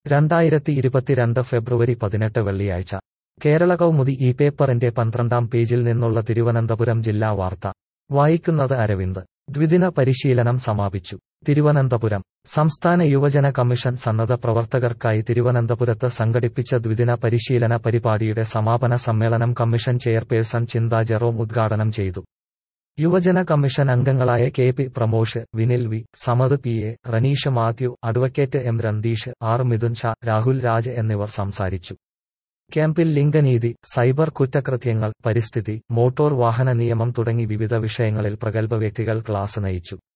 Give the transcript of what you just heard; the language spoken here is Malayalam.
രണ്ടായിരത്തി ഇരുപത്തിരണ്ട് ഫെബ്രുവരി പതിനെട്ട് വെള്ളിയാഴ്ച കേരള കൗമുദി ഈ പേപ്പറിന്റെ പന്ത്രണ്ടാം പേജിൽ നിന്നുള്ള തിരുവനന്തപുരം ജില്ലാ വാർത്ത വായിക്കുന്നത് അരവിന്ദ് ദ്വിദിന പരിശീലനം സമാപിച്ചു തിരുവനന്തപുരം സംസ്ഥാന യുവജന കമ്മീഷൻ സന്നദ്ധ പ്രവർത്തകർക്കായി തിരുവനന്തപുരത്ത് സംഘടിപ്പിച്ച ദ്വിദിന പരിശീലന പരിപാടിയുടെ സമാപന സമ്മേളനം കമ്മീഷൻ ചെയർപേഴ്സൺ ചിന്ത ജെറോം ഉദ്ഘാടനം ചെയ്തു യുവജന കമ്മീഷൻ അംഗങ്ങളായ K P Pramosh Vinil V Samad P A Raneesh Mathew advocate M Ranteesh R Mithun Shah Rahul Raj എന്നിവർ സംസാരിച്ചു ക്യാമ്പിൽ ലിംഗനീതി സൈബർ കുറ്റകൃത്യങ്ങൾ പരിസ്ഥിതി മോട്ടോർ വാഹന നിയമം തുടങ്ങി വിവിധ വിഷയങ്ങളിൽ പ്രഗത്ഭ വ്യക്തികൾ ക്ലാസ് നയിച്ചു